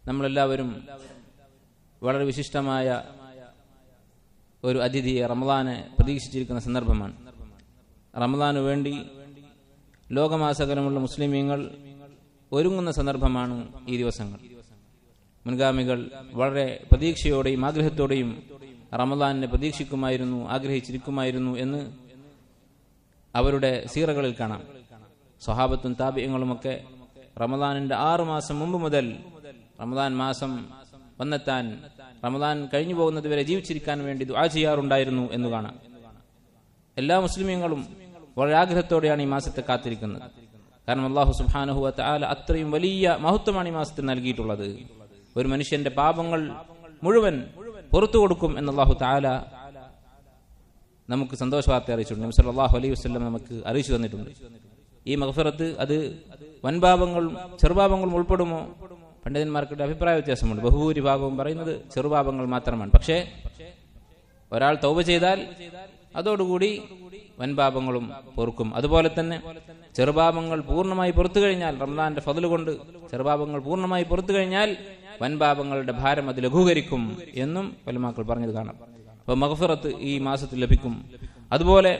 നമ്മളെല്ലാവരും വളരെ വിശിഷ്ടമായ ഒരു അതിഥിയെ റമദാനെ പ്രതീക്ഷിച്ചിരിക്കുന്ന സന്ദർഭമാണ് റമദാനു വേണ്ടി ലോകമാസകലമുള്ള മുസ്ലിമീങ്ങൾ ഒരുങ്ങുന്ന സന്ദർഭമാണ് ഈ ദിവസങ്ങൾ മുൻഗാമികൾ വളരെ പ്രതീക്ഷയോടെയും ആഗ്രഹത്തോടെയും റമദാനിനെ പ്രതീക്ഷിക്കുമായിരുന്നു ആഗ്രഹിച്ചിരിക്കുമായിരുന്നു എന്ന് അവരുടെ സീറകളിൽ കാണാം സ്വഹാബത്തും താപ്യങ്ങളുമൊക്കെ റമദാനിന്റെ ആറു മാസം മുമ്പ് മുതൽ റമദാൻ മാസം വന്നെത്താൻ റമദാൻ കഴിഞ്ഞു പോകുന്നത് വരെ ജീവിച്ചിരിക്കാൻ വേണ്ടി ദുആ ചെയ്യാറുണ്ടായിരുന്നു എന്ന് കാണാം എല്ലാ മുസ്ലിമീങ്ങളും വളരെ ആഗ്രഹത്തോടെയാണ് ഈ മാസത്തെ കാത്തിരിക്കുന്നത് കാരണം അള്ളാഹു സുബാനുഹുവ താല അത്രയും വലിയ മഹത്വമാണ് ഈ മാസത്തിൽ നൽകിയിട്ടുള്ളത് ഒരു മനുഷ്യന്റെ പാപങ്ങൾ മുഴുവൻ പുറത്തു കൊടുക്കും എന്ന് അള്ളാഹു താല നമുക്ക് സന്തോഷ വാർത്ത അറിയിച്ചിട്ടുണ്ട് നബി സല്ലല്ലാഹു അലൈഹി വസല്ലം നമുക്ക് അറിയിച്ചു തന്നിട്ടുണ്ട് ഈ മഗ്ഫിറത്ത് അത് വൻപാപങ്ങളും ചെറുപാപങ്ങളും ഉൾപ്പെടുമോ പണ്ഡിതന്മാർക്കിടെ അഭിപ്രായ വ്യത്യാസമുണ്ട് ബഹുഭൂരിഭാഗവും പറയുന്നത് ചെറുപാപങ്ങൾ മാത്രമാണ് പക്ഷേ ഒരാൾ തൗബ ചെയ്താൽ അതോടുകൂടി വൻപാപങ്ങളും പൊറുക്കും അതുപോലെ തന്നെ ചെറുപാപങ്ങൾ പൂർണ്ണമായി പുറത്തു കഴിഞ്ഞാൽ റംസാന്റെ ഫതില് കൊണ്ട് ചെറുപാപങ്ങൾ പൂർണ്ണമായി പുറത്തു കഴിഞ്ഞാൽ വൻപാപങ്ങളുടെ ഭാരം അത് ലഘൂകരിക്കും എന്നും വലുമാക്കൾ പറഞ്ഞത് കാണാം അപ്പൊ മഹഫിറത്ത് ഈ മാസത്തിൽ ലഭിക്കും അതുപോലെ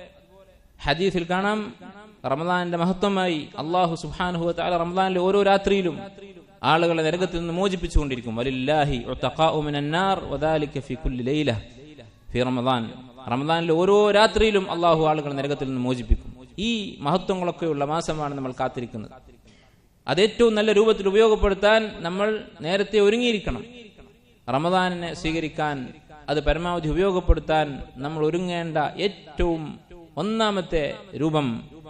ഹദീസിൽ കാണാം റമദാന്റെ മഹത്വമായി അള്ളാഹു സുബാനുഹു താല റമദാനിലെ ഓരോ രാത്രിയിലും ആളുകളെ നരകത്തിൽ നിന്ന് മോചിപ്പിച്ചുകൊണ്ടിരിക്കും വലില്ലാഹി ഉത്തഖാഉ മിനന്നാർ വദാലിക ഫി കുല്ലി ലൈല ഫി റമദാൻ റമദാനിലെ ഓരോ രാത്രിയിലും അള്ളാഹു ആളുകളെ നരകത്തിൽ നിന്ന് മോചിപ്പിക്കും ഈ മഹത്വങ്ങളൊക്കെയുള്ള മാസമാണ് നമ്മൾ കാത്തിരിക്കുന്നത് അത് ഏറ്റവും നല്ല രൂപത്തിൽ ഉപയോഗപ്പെടുത്താൻ നമ്മൾ നേരത്തെ ഒരുങ്ങിയിരിക്കണം റമദാനിനെ സ്വീകരിക്കാൻ അത് പരമാവധി ഉപയോഗപ്പെടുത്താൻ നമ്മൾ ഒരുങ്ങേണ്ട ഏറ്റവും ഒന്നാമത്തെ രൂപം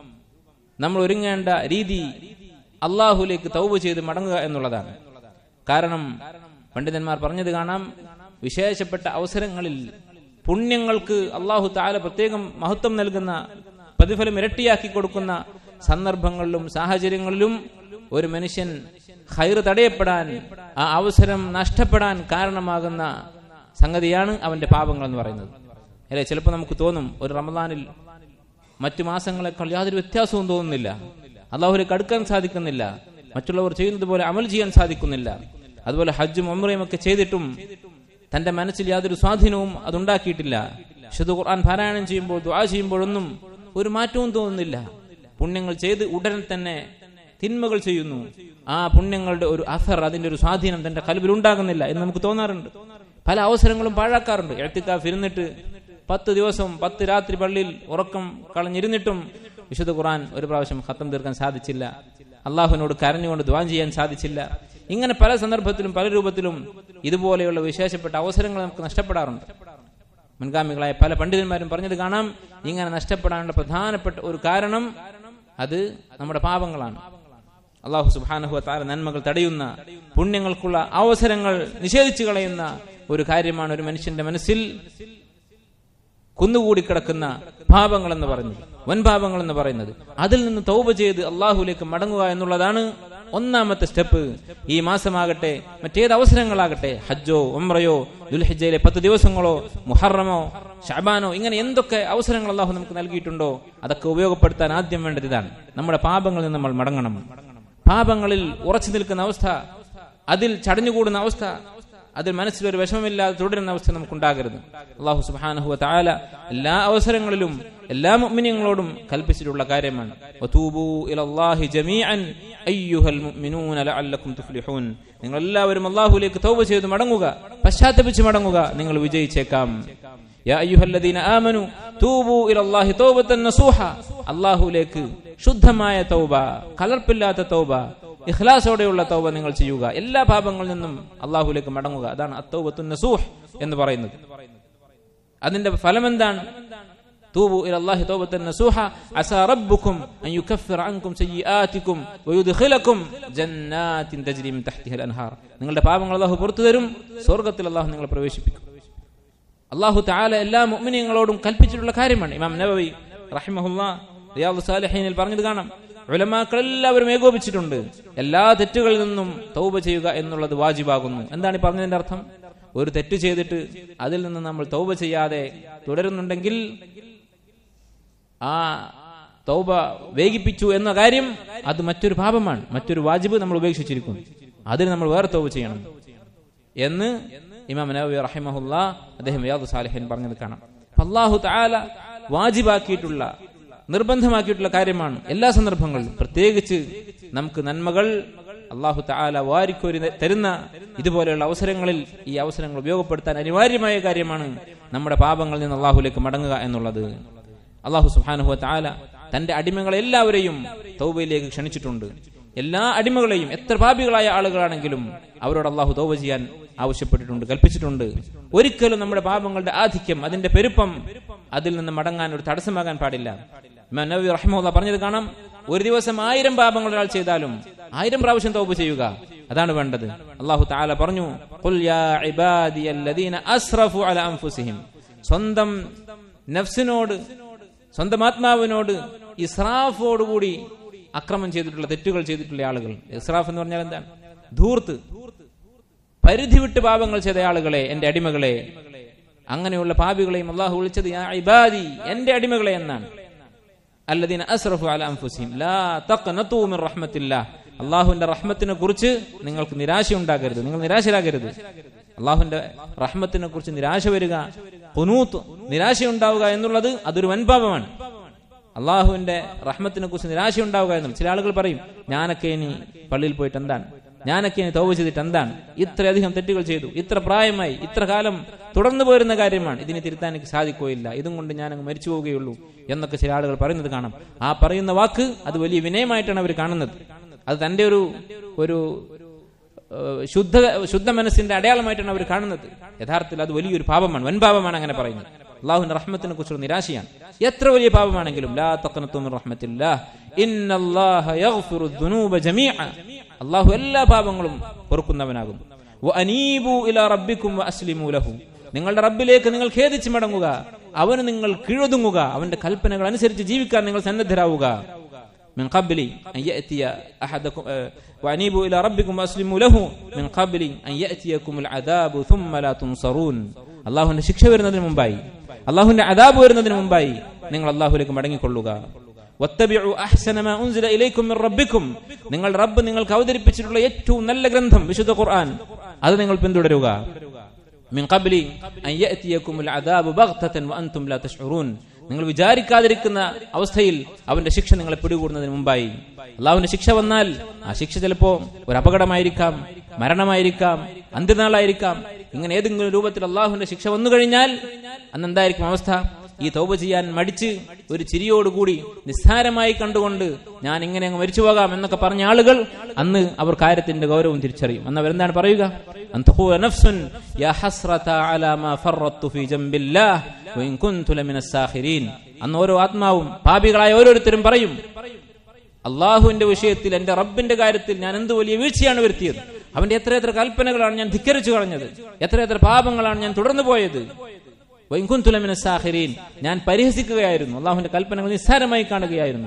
നമ്മൾ ഒരുങ്ങേണ്ട രീതി അള്ളാഹുലേക്ക് തൗബ് ചെയ്ത് മടങ്ങുക എന്നുള്ളതാണ് കാരണം പണ്ഡിതന്മാർ പറഞ്ഞത് കാണാം വിശേഷപ്പെട്ട അവസരങ്ങളിൽ പുണ്യങ്ങൾക്ക് അള്ളാഹു താല പ്രത്യേകം മഹത്വം നൽകുന്ന പ്രതിഫലം ഇരട്ടിയാക്കി കൊടുക്കുന്ന സന്ദർഭങ്ങളിലും സാഹചര്യങ്ങളിലും ഒരു മനുഷ്യൻ ഹൈറ് തടയപ്പെടാൻ ആ അവസരം നഷ്ടപ്പെടാൻ കാരണമാകുന്ന സംഗതിയാണ് അവന്റെ പാപങ്ങൾ എന്ന് പറയുന്നത് അല്ലെ ചിലപ്പോൾ നമുക്ക് തോന്നും ഒരു റമദാനിൽ മറ്റു മാസങ്ങളെക്കാൾ യാതൊരു വ്യത്യാസവും തോന്നുന്നില്ല അള്ളാഹുലേക്ക് അടുക്കാൻ സാധിക്കുന്നില്ല മറ്റുള്ളവർ ചെയ്യുന്നത് പോലെ അമൽ ചെയ്യാൻ സാധിക്കുന്നില്ല അതുപോലെ ഹജ്ജും ഒമ്രയും ഒക്കെ ചെയ്തിട്ടും തന്റെ മനസ്സിൽ യാതൊരു സ്വാധീനവും അതുണ്ടാക്കിയിട്ടില്ല വിശുദ്ധ ഖുർആൻ പാരായണം ചെയ്യുമ്പോൾ ദ്വാ ചെയ്യുമ്പോഴൊന്നും ഒരു മാറ്റവും തോന്നുന്നില്ല പുണ്യങ്ങൾ ചെയ്ത് ഉടൻ തന്നെ തിന്മകൾ ചെയ്യുന്നു ആ പുണ്യങ്ങളുടെ ഒരു അസർ അതിന്റെ ഒരു സ്വാധീനം തന്റെ കൽവിൽ ഉണ്ടാകുന്നില്ല എന്ന് നമുക്ക് തോന്നാറുണ്ട് പല അവസരങ്ങളും പാഴാക്കാറുണ്ട് എഴുത്തിക്കാഫ് ഇരുന്നിട്ട് പത്ത് ദിവസം പത്ത് രാത്രി പള്ളിയിൽ ഉറക്കം കളഞ്ഞിരുന്നിട്ടും വിശുദ്ധ ഖുർആൻ ഒരു പ്രാവശ്യം ഖത്തം തീർക്കാൻ സാധിച്ചില്ല അള്ളാഹുവിനോട് കരഞ്ഞുകൊണ്ട് ദ്വാൻ ചെയ്യാൻ സാധിച്ചില്ല ഇങ്ങനെ പല സന്ദർഭത്തിലും പല രൂപത്തിലും ഇതുപോലെയുള്ള വിശേഷപ്പെട്ട അവസരങ്ങൾ നമുക്ക് നഷ്ടപ്പെടാറുണ്ട് മുൻഗാമികളായ പല പണ്ഡിതന്മാരും പറഞ്ഞത് കാണാം ഇങ്ങനെ നഷ്ടപ്പെടാനുള്ള പ്രധാനപ്പെട്ട ഒരു കാരണം അത് നമ്മുടെ പാപങ്ങളാണ് അള്ളാഹു സുബാനഹു താര നന്മകൾ തടയുന്ന പുണ്യങ്ങൾക്കുള്ള അവസരങ്ങൾ നിഷേധിച്ചു കളയുന്ന ഒരു കാര്യമാണ് ഒരു മനുഷ്യന്റെ മനസ്സിൽ കുന്നുകൂടി കിടക്കുന്ന പാപങ്ങൾ എന്ന് പറയുന്നത് വൻപാപങ്ങൾ എന്ന് പറയുന്നത് അതിൽ നിന്ന് തൗബ ചെയ്ത് അള്ളാഹുലേക്ക് മടങ്ങുക എന്നുള്ളതാണ് ഒന്നാമത്തെ സ്റ്റെപ്പ് ഈ മാസമാകട്ടെ മറ്റേത് അവസരങ്ങളാകട്ടെ ഹജ്ജോ ഉംറയോ ദുൽഹിജയിലെ പത്ത് ദിവസങ്ങളോ മുഹറമോ ഷാബാനോ ഇങ്ങനെ എന്തൊക്കെ അവസരങ്ങൾ അള്ളാഹു നമുക്ക് നൽകിയിട്ടുണ്ടോ അതൊക്കെ ഉപയോഗപ്പെടുത്താൻ ആദ്യം വേണ്ടത് ഇതാണ് നമ്മുടെ പാപങ്ങളിൽ നിന്ന് നമ്മൾ മടങ്ങണം പാപങ്ങളിൽ ഉറച്ചു നിൽക്കുന്ന അവസ്ഥ അതിൽ ചടഞ്ഞുകൂടുന്ന അവസ്ഥ അതിൽ മനസ്സിലൊരു വിഷമമില്ലാതെ തുടരുന്ന അവസ്ഥ നമുക്കുണ്ടാകരുത് അള്ളാഹു സുബാനഹുവ താല എല്ലാ അവസരങ്ങളിലും എല്ലാ മുഅ്മിനീങ്ങളോടും കൽപ്പിച്ചിട്ടുള്ള കാര്യമാണ് വതൂബൂ ഇലല്ലാഹി ജമീഅൻ അയ്യുഹൽ മുഅ്മിനൂന ലഅല്ലക്കും തുഫ്ലിഹൂൻ നിങ്ങൾ എല്ലാവരും അള്ളാഹുലേക്ക് തൗബ ചെയ്ത് മടങ്ങുക പശ്ചാത്തപിച്ച് മടങ്ങുക നിങ്ങൾ വിജയിച്ചേക്കാം യാ അയ്യുഹല്ലദീന ആമനു തൂബൂ ഇലല്ലാഹി തൗബത്തൻ നസൂഹ അള്ളാഹുലേക്ക് ശുദ്ധമായ തൗബ കലർപ്പില്ലാത്ത തൗബ ഇഖ്ലാസോടെയുള്ള തൗബ നിങ്ങൾ ചെയ്യുക എല്ലാ പാപങ്ങളിൽ നിന്നും അള്ളാഹുലേക്ക് മടങ്ങുക അതാണ് അത്തൗബത്തു നസൂഹ് എന്ന് പറയുന്നത് അതിന്റെ ഫലം എന്താണ് توبوا إلى الله توبة نصوحا عسى ربكم أن يكفر عنكم سيئاتكم ويدخلكم جنات تجري من تحتها الأنهار നിങ്ങളുടെ പാപങ്ങൾ അള്ളാഹു പുറത്തു തരും സ്വർഗത്തിൽ അള്ളാഹു നിങ്ങളെ പ്രവേശിപ്പിക്കും അള്ളാഹു താല എല്ലാ മുഅ്മിനീങ്ങളോടും കൽപ്പിച്ചിട്ടുള്ള കാര്യമാണ് ഇമാം നബവി റഹിമഹുല്ല റിയാദ് സാലിഹീനിൽ പറഞ്ഞത് കാണാം ഉലമാക്കൾ എല്ലാവരും ഏകോപിച്ചിട്ടുണ്ട് എല്ലാ തെറ്റുകളിൽ നിന്നും തൗബ ചെയ്യുക എന്നുള്ളത് വാജിബാകുന്നു എന്താണ് ഈ പറഞ്ഞതിന്റെ അർത്ഥം ഒരു തെറ്റ് ചെയ്തിട്ട് അതിൽ നിന്ന് നമ്മൾ തൗബ ചെയ്യാതെ തുടരുന്നുണ്ടെങ്കിൽ ആ തൗബ വേഗിപ്പിച്ചു എന്ന കാര്യം അത് മറ്റൊരു പാപമാണ് മറ്റൊരു വാജിബ് നമ്മൾ ഉപേക്ഷിച്ചിരിക്കുന്നു അതിന് നമ്മൾ വേറെ തോവ് ചെയ്യണം എന്ന് ഇമാം നബി റഹിമഹുല്ല അദ്ദേഹം യാദു സാലിഹിൻ പറഞ്ഞത് കാണാം അള്ളാഹു താല വാജിബാക്കിയിട്ടുള്ള നിർബന്ധമാക്കിയിട്ടുള്ള കാര്യമാണ് എല്ലാ സന്ദർഭങ്ങളിലും പ്രത്യേകിച്ച് നമുക്ക് നന്മകൾ അള്ളാഹു താല വാരിക്കോരി തരുന്ന ഇതുപോലെയുള്ള അവസരങ്ങളിൽ ഈ അവസരങ്ങൾ ഉപയോഗപ്പെടുത്താൻ അനിവാര്യമായ കാര്യമാണ് നമ്മുടെ പാപങ്ങളിൽ നിന്ന് അള്ളാഹുലേക്ക് മടങ്ങുക എന്നുള്ളത് അള്ളാഹു സുഹാനുഹു താല തന്റെ അടിമകളെ എല്ലാവരെയും തൗബയിലേക്ക് ക്ഷണിച്ചിട്ടുണ്ട് എല്ലാ അടിമകളെയും എത്ര പാപികളായ ആളുകളാണെങ്കിലും അവരോട് അള്ളാഹു തൗബ ചെയ്യാൻ ആവശ്യപ്പെട്ടിട്ടുണ്ട് കൽപ്പിച്ചിട്ടുണ്ട് ഒരിക്കലും നമ്മുടെ പാപങ്ങളുടെ ആധിക്യം അതിന്റെ പെരുപ്പം അതിൽ നിന്ന് മടങ്ങാൻ ഒരു തടസ്സമാകാൻ പാടില്ല ഇമാം നബി റഹ്മുല്ല പറഞ്ഞത് കാണാം ഒരു ദിവസം ആയിരം പാപങ്ങൾ ഒരാൾ ചെയ്താലും ആയിരം പ്രാവശ്യം തൗബ ചെയ്യുക അതാണ് വേണ്ടത് അള്ളാഹു താല പറഞ്ഞു "ഖുൽ യാ ഇബാദിയല്ലദീന അസ്റഫു അലാ അൻഫുസിഹിം." സ്വന്തം നഫ്സിനോട് സ്വന്തം ആത്മാവിനോട് ഇസ്രാഫോടുകൂടി അക്രമം ചെയ്തിട്ടുള്ള തെറ്റുകൾ ചെയ്തിട്ടുള്ള ആളുകൾ ഇസ്രാഫ് എന്ന് പറഞ്ഞാൽ എന്താണ് ധൂർത്ത് പരിധി വിട്ട് പാപങ്ങൾ ചെയ്ത ആളുകളെ എന്റെ അടിമകളെ അങ്ങനെയുള്ള പാപികളെയും അള്ളാഹു വിളിച്ചത് യാ ഇബാദി എന്റെ അടിമകളെ എന്നാണ് അല്ലദീന അസ്റഫു അല അൻഫുസിഹിം ലാ തഖ്നതു മിൻ റഹ്മത്തില്ലാഹ് അള്ളാഹുവിന്റെ റഹ്മത്തിനെ കുറിച്ച് നിങ്ങൾക്ക് നിരാശ ഉണ്ടാകരുത് നിങ്ങൾ നിരാശരാകരുത് അള്ളാഹുവിന്റെ റഹ്മത്തിനെ കുറിച്ച് നിരാശ വരിക കുനൂത്ത് നിരാശ ഉണ്ടാവുക എന്നുള്ളത് അതൊരു വൻപാപമാണ് അള്ളാഹുവിന്റെ റഹ്മത്തിനെ കുറിച്ച് നിരാശ ഉണ്ടാവുക എന്നുള്ളത് ചില ആളുകൾ പറയും ഞാനൊക്കെ ഇനി പള്ളിയിൽ പോയിട്ട് എന്താണ് ഞാനൊക്കെ ഇനി തോവ് ചെയ്തിട്ട് എന്താണ് ഇത്രയധികം തെറ്റുകൾ ചെയ്തു ഇത്ര പ്രായമായി ഇത്ര കാലം തുടർന്നു പോരുന്ന കാര്യമാണ് ഇതിനെ തിരുത്താൻ എനിക്ക് സാധിക്കുകയില്ല ഇതും കൊണ്ട് ഞാൻ അങ്ങ് മരിച്ചു പോവുകയുള്ളൂ എന്നൊക്കെ ചില ആളുകൾ പറയുന്നത് കാണാം ആ പറയുന്ന വാക്ക് അത് വലിയ വിനയമായിട്ടാണ് അവർ കാണുന്നത് അത് തന്റെ ഒരു ഒരു ഏഹ്, ശുദ്ധ ശുദ്ധ മനസ്സിന്റെ അടയാളമായിട്ടാണ് അവർ കാണുന്നത് യഥാർത്ഥത്തിൽ അത് വലിയൊരു പാപമാണ് വൻ പാപമാണ് അങ്ങനെ പറയുന്നത് അള്ളാഹുവിന്റെ റഹ്മത്തിനെ കുറിച്ചുള്ള നിരാശയാണ് എത്ര വലിയ പാപമാണെങ്കിലും ലാ തഖ്നതു മിൻ റഹ്മത്തില്ലാഹ് ഇന്നല്ലാഹ യഗ്ഫിറു ദുനൂബ ജമീഅ അള്ളാഹു എല്ലാ പാപങ്ങളും പൊറുക്കുന്നവനാകും വഅനീബു ഇലാ റബ്ബിക്കും വഅസ്ലിമു ലഹു നിങ്ങളുടെ റബ്ബിലേക്ക് നിങ്ങൾ ഖേദിച്ച് മടങ്ങുക അവന് നിങ്ങൾ കീഴൊതുങ്ങുക അവന്റെ കൽപ്പനകൾ അനുസരിച്ച് ജീവിക്കാൻ നിങ്ങൾ സന്നദ്ധരാവുക من قبل أن يأتي أحدكم آه، وأنيبوا إلى ربكم وأسلموا له من قبل أن يأتيكم العذاب ثم لا تنصرون അള്ളാഹുവിന്റെ ശിക്ഷ വരുന്നതിന് മുമ്പായി അള്ളാഹുവിന്റെ അദാബ് വരുന്നതിന് മുമ്പായി നിങ്ങൾ അള്ളാഹുലേക്ക് മടങ്ങിക്കൊള്ളുക വത്തബിഉ അഹ്സന മാ ഉൻസില ഇലൈക്കും മിർ റബ്ബിക്കും നിങ്ങൾ റബ്ബ് നിങ്ങൾക്ക് അവതരിപ്പിച്ചിട്ടുള്ള ഏറ്റവും നല്ല ഗ്രന്ഥം വിശുദ്ധ ഖുർആൻ അത് നിങ്ങൾ പിന്തുടരുക മിൻ ഖബ്ലി അൻ യഅതിയകുമുൽ അദാബു ബഗ്തതൻ വഅൻതും ലാ തശ്ഉറൂൻ നിങ്ങൾ വിചാരിക്കാതിരിക്കുന്ന അവസ്ഥയിൽ അവന്റെ ശിക്ഷ നിങ്ങളെ പിടികൂടുന്നതിന് മുമ്പായി അള്ളാഹുവിന്റെ ശിക്ഷ വന്നാൽ ആ ശിക്ഷ ചിലപ്പോ ഒരു അപകടമായിരിക്കാം മരണമായിരിക്കാം അന്ത്യനാളായിരിക്കാം ഇങ്ങനെ ഏതെങ്കിലും രൂപത്തിൽ അള്ളാഹുവിന്റെ ശിക്ഷ വന്നു കഴിഞ്ഞാൽ അന്ന് എന്തായിരിക്കും അവസ്ഥ ഈ തൗബ ചെയ്യാൻ മടിച്ച് ഒരു ചിരിയോടുകൂടി നിസ്സാരമായി കണ്ടുകൊണ്ട് ഞാൻ ഇങ്ങനെ അങ്ങ് മരിച്ചു പോകാം എന്നൊക്കെ പറഞ്ഞ ആളുകൾ അന്ന് അവർ കാര്യത്തിന്റെ ഗൗരവം തിരിച്ചറിയും അന്ന് അവരെന്താണ് പറയുക അൻ തഖൂല നഫ്സുൻ യാ ഹസ്റത അലാ മാ ഫറത്തു ഫീ ജംബില്ലാഹ് വഇൻ കുൻതു ലമിനസ് സാഖിരീൻ അന്ന് ഓരോ ആത്മാവും പാപികളായ ഓരോരുത്തരും പറയും അള്ളാഹുവിന്റെ വിഷയത്തിൽ എന്റെ റബ്ബിന്റെ കാര്യത്തിൽ ഞാൻ എന്ത് വലിയ വീഴ്ചയാണ് വരുത്തിയത് അവന്റെ എത്ര എത്ര കൽപ്പനകളാണ് ഞാൻ ധിക്കരിച്ചു കളഞ്ഞത് എത്ര എത്ര പാപങ്ങളാണ് ഞാൻ തുടർന്നു പോയത് വൈകുന്തുലമിന സാഹിരീൻ ഞാൻ പരിഹസിക്കുകയായിരുന്നു അള്ളാഹുവിന്റെ കൽപ്പനകൾ നിസ്സാരമായി കാണുകയായിരുന്നു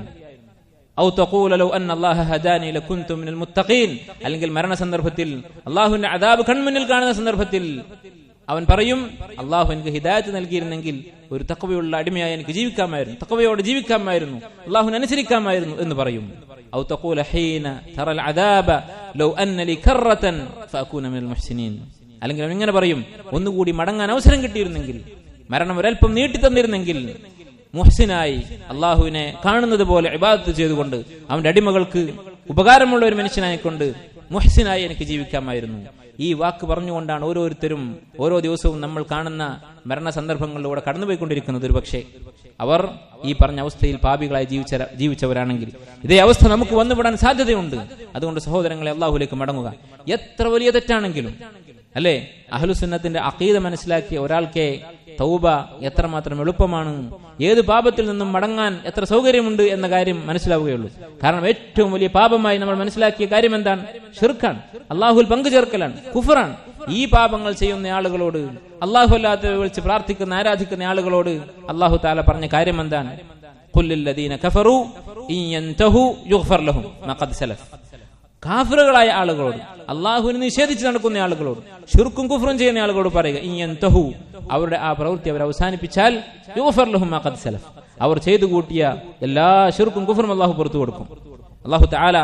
ഔ തഖൂല ലൗ അന്ന അല്ലാഹ ഹദാനി ലകുൻതു മിനൽ മുത്തഖീൻ അല്ലെങ്കിൽ മരണ സന്ദർഭത്തിൽ അള്ളാഹുവിന്റെ അദാബ് കൺമുന്നിൽ കാണുന്ന സന്ദർഭത്തിൽ അവൻ പറയും അള്ളാഹു എനിക്ക് ഹിദായത്ത് നൽകിയിരുന്നെങ്കിൽ ഒരു തക്കവയുള്ള അടിമയായി എനിക്ക് ജീവിക്കാമായിരുന്നു തക്കവയോട് ജീവിക്കാമായിരുന്നു അള്ളാഹുവിനെ അനുസരിക്കാമായിരുന്നു എന്ന് പറയും ഔ തഖൂല ഹീന തറൽ അദാബ ലൗ അന്ന ലി കറതൻ ഫഅകൂന മിനൽ മുഹ്സിനീൻ അല്ലെങ്കിൽ അവൻ ഇങ്ങനെ പറയും ഒന്നുകൂടി മടങ്ങാൻ അവസരം കിട്ടിയിരുന്നെങ്കിൽ മരണം ഒരൽപ്പം നീട്ടി തന്നിരുന്നെങ്കിൽ മുഹ്സിനായി അള്ളാഹുവിനെ കാണുന്നത് പോലെ ഇബാദത്ത് ചെയ്തുകൊണ്ട് അവന്റെ അടിമകൾക്ക് ഉപകാരമുള്ള ഒരു മനുഷ്യനായിക്കൊണ്ട് മുഹ്സിനായി എനിക്ക് ജീവിക്കാമായിരുന്നു ഈ വാക്ക് പറഞ്ഞുകൊണ്ടാണ് ഓരോരുത്തരും ഓരോ ദിവസവും നമ്മൾ കാണുന്ന മരണ സന്ദർഭങ്ങളിലൂടെ കടന്നുപോയിക്കൊണ്ടിരിക്കുന്നത് ഒരു പക്ഷേ അവർ ഈ പറഞ്ഞ അവസ്ഥയിൽ പാപികളായി ജീവിച്ച ജീവിച്ചവരാണെങ്കിൽ ഇതേ അവസ്ഥ നമുക്ക് വന്നുവിടാൻ സാധ്യതയുണ്ട് അതുകൊണ്ട് സഹോദരങ്ങളെ അള്ളാഹുലേക്ക് മടങ്ങുക എത്ര വലിയ തെറ്റാണെങ്കിലും അല്ലേ അഹ്ലുസുന്നത്തിന്റെ അഖീദ മനസ്സിലാക്കിയ ഒരാൾക്കേ തൗബ എത്രമാത്രം എളുപ്പമാണ് ഏത് പാപത്തിൽ നിന്നും മടങ്ങാൻ എത്ര സൗകര്യമുണ്ട് എന്ന കാര്യം മനസ്സിലാവുകയുള്ളൂ കാരണം ഏറ്റവും വലിയ പാപമായി നമ്മൾ മനസ്സിലാക്കിയ കാര്യം എന്താണ് ഷിർഖാണ് അള്ളാഹുൽ പങ്കു ചേർക്കലാണ് കുഫറാണ് ഈ പാപങ്ങൾ ചെയ്യുന്ന ആളുകളോട് അള്ളാഹു അല്ലാത്ത വിളിച്ച് പ്രാർത്ഥിക്കുന്ന ആരാധിക്കുന്ന ആളുകളോട് അള്ളാഹു താല പറഞ്ഞ കാര്യം എന്താണ് ഖുല്ലില്ലദീന കഫറു ഇൻ യൻതഹു യുഗ്ഫർ ലഹും മാ ഖദ് സലഫ് കാഫറുകളായ ആളുകളോട് അള്ളാഹുവിനെ നിഷേധിച്ച് നടക്കുന്ന ആളുകളോട് ഷിർക്കും കുഫറും ചെയ്യുന്ന ആളുകളോട് പറയുക ഇയന്തഹു അവരുടെ ആ പ്രവൃത്തി അവർ അവസാനിപ്പിച്ചാൽ യുഗഫർ ലഹും മാ ഖദ് സലഫ് അവർ ചെയ്തു കൂട്ടിയ എല്ലാ ഷിർക്കും കുഫറും അള്ളാഹു പുറത്തു കൊടുക്കും അള്ളാഹു താല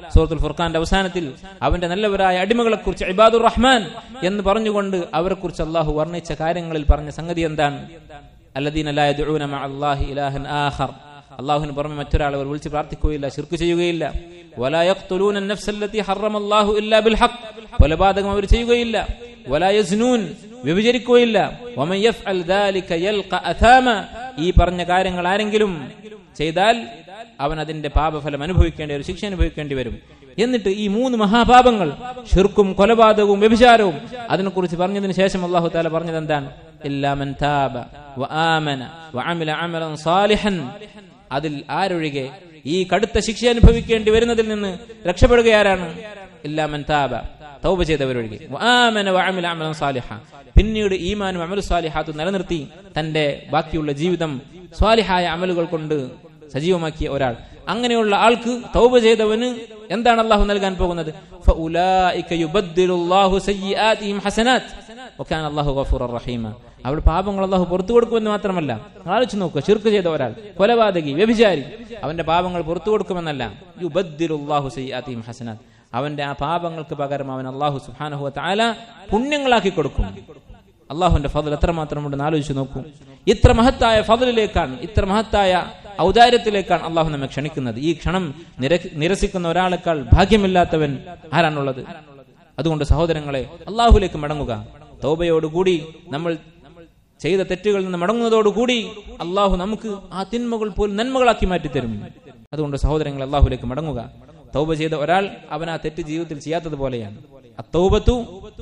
സൂറത്തുൽ ഫുർഖാന്റെ അവസാനത്തിൽ അവന്റെ നല്ലവരായ അടിമകളെ കുറിച്ച് ഇബാദുർ റഹ്മാൻ എന്ന് പറഞ്ഞുകൊണ്ട് അവരെ കുറിച്ച് അള്ളാഹു വർണ്ണിച്ച കാര്യങ്ങളിൽ പറഞ്ഞ സംഗതി എന്താണ് അല്ലദീന ലാ യദ്ഊന മഅ അല്ലാഹി ഇലാഹൻ ആഖർ അള്ളാഹുവിന് പുറമെ മറ്റൊരാൾ അവർ വിളിച്ച് പ്രാർത്ഥിക്കുകയില്ല ശിർക്ക് ചെയ്യുകയില്ല വലാ യഖ്തുലൂന അൻ-നഫ്സ അല്ലതി ഹറമ അല്ലാഹു ഇല്ലാ ബിൽ ഹഖ് കൊലപാതകം അവർ ചെയ്യുകയില്ല വലാ യസ്നൂൻ വ്യഭിചരിക്കുകയില്ല വമൻ യഫ്അൽ ദാലിക യൽഖ അഥാമ ഈ പറഞ്ഞ കാര്യങ്ങൾ ആരെങ്കിലും ചെയ്താൽ അവൻ അതിന്റെ പാപഫലം അനുഭവിക്കേണ്ടി ഒരു ശിക്ഷ അനുഭവിക്കേണ്ടി വരും എന്നിട്ട് ഈ മൂന്ന് മഹാപാപങ്ങൾ ഷിർക്കും കൊലപാതകവും വ്യഭിചാരവും അതിനെക്കുറിച്ച് പറഞ്ഞതിന് ശേഷം അള്ളാഹു താല പറഞ്ഞത് എന്താണ് ഇല്ലാമൻ താബ വആമന വഅമില അമലൻ സാലിഹൻ അതിൽ ആരൊഴികെ ഈ കടുത്ത ശിക്ഷ അനുഭവിക്കേണ്ടി വരുന്നതിൽ നിന്ന് രക്ഷപ്പെടുകയാരാണ് ഇല്ലാമൻ താബ തൗബ ചെയ്തവരൊഴികെ വആമന വഅമില അമലൻ സാലിഹ പിന്നീട് ഈമാനും അമലു സാലിഹാത്തും നിലനിർത്തി തന്റെ ബാക്കിയുള്ള ജീവിതം സ്വാലിഹായ അമലുകൾ കൊണ്ട് സജീവമാക്കിയ ഒരാൾ അങ്ങനെയുള്ള ആൾക്ക് തൗബ ചെയ്തവന് എന്താണ് അള്ളാഹു നൽകാൻ പോകുന്നത് ഫഉലായിക യുബദ്ദിലുല്ലാഹു സയ്യിആതിഹിം ഹസനാത്ത് വകാന അല്ലാഹു ഗഫൂറർ റഹീമ അവൾ പാപങ്ങൾ അള്ളാഹു പുറത്തു കൊടുക്കുമെന്ന് മാത്രമല്ല ആലോചിച്ച് നോക്കുക ചിർക്ക് ചെയ്ത ഒരാൾ കൊലപാതകി വ്യഭിചാരി അവന്റെ പാപങ്ങൾ പുറത്തു കൊടുക്കുമെന്നല്ല യുബദ്ദിലുല്ലാഹു സയ്യിആതിഹിം ഹസനാത്ത് അവന്റെ ആ പാപങ്ങൾക്ക് പകരം അവൻ അള്ളാഹു സുബ്ഹാനഹു തആല പുണ്യങ്ങളാക്കി കൊടുക്കും അള്ളാഹുവിന്റെ ഫضൽ എത്രമാത്രമുണ്ടെന്ന് ആലോചിച്ച് നോക്കൂ ഇത്ര മഹത്തായ ഫضലിലേക്കാണ് ഇത്ര മഹത്തായ ഔദാര്യത്തിലേക്കാണ് അള്ളാഹു നമ്മെ ക്ഷണിക്കുന്നത് ഈ ക്ഷണം നിര- നിരസിക്കുന്ന ഒരാളെക്കാൾ ഭാഗ്യമില്ലാത്തവൻ ആരാണുള്ളത് അതുകൊണ്ട് സഹോദരങ്ങളെ അള്ളാഹുലേക്ക് മടങ്ങുക തൗബയോടുകൂടി നമ്മൾ ചെയ്ത തെറ്റുകളിൽ നിന്ന് മടങ്ങുന്നതോടുകൂടി അള്ളാഹു നമുക്ക് ആ തിന്മകൾ പോലും നന്മകളാക്കി മാറ്റിത്തരും അതുകൊണ്ട് സഹോദരങ്ങൾ അള്ളാഹുലേക്ക് മടങ്ങുക തൗബ ചെയ്ത ഒരാൾ അവൻ ആ തെറ്റ് ജീവിതത്തിൽ ചെയ്യാത്തത് പോലെയാണ് അത്തൗബത്തു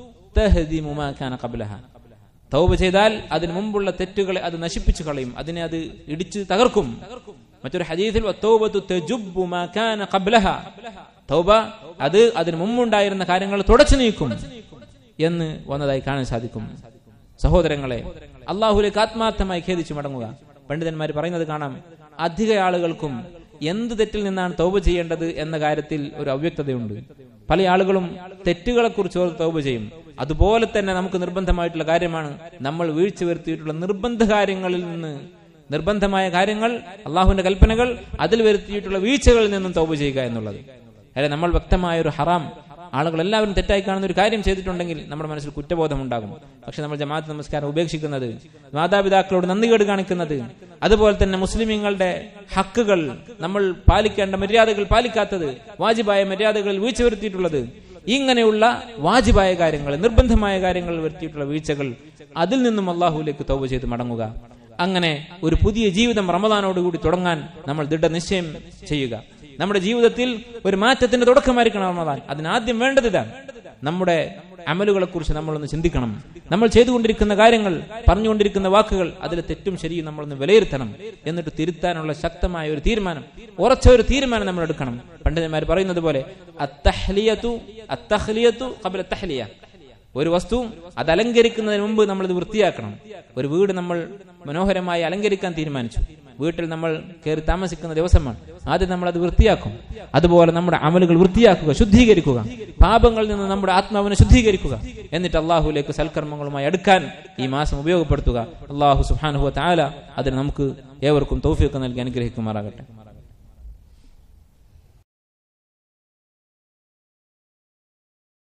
തഹ്ദിമു മാ കാന ഖബ്ലഹ തൗബ ചെയ്താൽ അതിന് മുമ്പുള്ള തെറ്റുകളെ അത് നശിപ്പിച്ചു കളയും അതിനെ അത് ഇടിച്ചു തകർക്കും മറ്റൊരു ഹദീസിൽ വത്തൗബത്തു തജുബ്ബു മാ കാന ഖബ്ലഹ തൗബ അത് അതിന് മുമ്പുണ്ടായിരുന്ന കാര്യങ്ങൾ തുടച്ചു നീക്കും എന്ന് വന്നതായി കാണാൻ സാധിക്കും സഹോദരങ്ങളെ അള്ളാഹുലേക്ക് ആത്മാർത്ഥമായി ഖേദിച്ചു മടങ്ങുക പണ്ഡിതന്മാർ പറയുന്നത് കാണാം അധിക ആളുകൾക്കും എന്ത് തെറ്റിൽ നിന്നാണ് തൗബ ചെയ്യേണ്ടത് എന്ന കാര്യത്തിൽ ഒരു അവ്യക്തതയുണ്ട് പല ആളുകളും തെറ്റുകളെ കുറിച്ച് ഓർത്ത് തൗബ ചെയ്യും അതുപോലെ തന്നെ നമുക്ക് നിർബന്ധമായിട്ടുള്ള കാര്യമാണ് നമ്മൾ വീഴ്ച വരുത്തിയിട്ടുള്ള നിർബന്ധ കാര്യങ്ങളിൽ നിന്ന് നിർബന്ധമായ കാര്യങ്ങൾ അള്ളാഹുവിന്റെ കൽപ്പനകൾ അതിൽ വരുത്തിയിട്ടുള്ള വീഴ്ചകളിൽ നിന്നും തൗബ ചെയ്യുക എന്നുള്ളത് അല്ലെ നമ്മൾ വ്യക്തമായ ഒരു ഹറാം ആളുകൾ എല്ലാവരും തെറ്റായി കാണുന്ന ഒരു കാര്യം ചെയ്തിട്ടുണ്ടെങ്കിൽ നമ്മുടെ മനസ്സിൽ കുറ്റബോധം ഉണ്ടാകും പക്ഷെ നമ്മൾ ജമാഅത്ത് നമസ്കാരം ഉപേക്ഷിക്കുന്നത് മാതാപിതാക്കളോട് നന്ദികേട് കാണിക്കുന്നത് അതുപോലെ തന്നെ മുസ്ലിമീങ്ങളുടെ ഹക്കുകൾ നമ്മൾ പാലിക്കേണ്ട മര്യാദകൾ പാലിക്കാത്തത് വാജിബായ മര്യാദകളിൽ വീഴ്ച വരുത്തിയിട്ടുള്ളത് ഇങ്ങനെയുള്ള വാജിബായ കാര്യങ്ങൾ നിർബന്ധമായ കാര്യങ്ങളിൽ വരുത്തിയിട്ടുള്ള വീഴ്ചകൾ അതിൽ നിന്നും അള്ളാഹുലേക്ക് തൗബ ചെയ്ത് മടങ്ങുക അങ്ങനെ ഒരു പുതിയ ജീവിതം റമദാനോടുകൂടി തുടങ്ങാൻ നമ്മൾ ദൃഢനിശ്ചയം ചെയ്യുക നമ്മുടെ ജീവിതത്തിൽ ഒരു മാറ്റത്തിന്റെ തുടക്കമായിരിക്കണം റമദാൻ അതിനാദ്യം വേണ്ടത് ഇതാണ് നമ്മുടെ അമലുകളെ കുറിച്ച് നമ്മളൊന്ന് ചിന്തിക്കണം നമ്മൾ ചെയ്തുകൊണ്ടിരിക്കുന്ന കാര്യങ്ങൾ പറഞ്ഞുകൊണ്ടിരിക്കുന്ന വാക്കുകൾ അതിലെ തെറ്റും ശരിയും നമ്മളൊന്ന് വിലയിരുത്തണം എന്നിട്ട് തിരുത്താനുള്ള ശക്തമായ ഒരു തീരുമാനം ഉറച്ച ഒരു തീരുമാനം നമ്മൾ എടുക്കണം പണ്ഡിതന്മാർ പറയുന്നത് പോലെ അത്തഹ്ലിയത്തു അത്തഹ്ലിയത്തു ഖബല തഹ്ലിയ ഒരു വസ്തു അത് അലങ്കരിക്കുന്നതിന് മുമ്പ് നമ്മൾ ഇത് വൃത്തിയാക്കണം ഒരു വീട് നമ്മൾ മനോഹരമായി അലങ്കരിക്കാൻ തീരുമാനിച്ചു വീട്ടിൽ നമ്മൾ കയറി താമസിക്കുന്ന ദിവസമാണ് ആദ്യം നമ്മൾ അത് വൃത്തിയാക്കും അതുപോലെ നമ്മുടെ അമലുകൾ വൃത്തിയാക്കുക ശുദ്ധീകരിക്കുക പാപങ്ങളിൽ നിന്ന് നമ്മുടെ ആത്മാവിനെ ശുദ്ധീകരിക്കുക എന്നിട്ട് അള്ളാഹുലേക്ക് സൽക്കർമ്മങ്ങളുമായി അടുക്കാൻ ഈ മാസം ഉപയോഗപ്പെടുത്തുക അള്ളാഹു സുഹാനുഹു താല അതിന് നമുക്ക് ഏവർക്കും തൗഫീഖ് നൽകി അനുഗ്രഹിക്കുമാറാകട്ടെ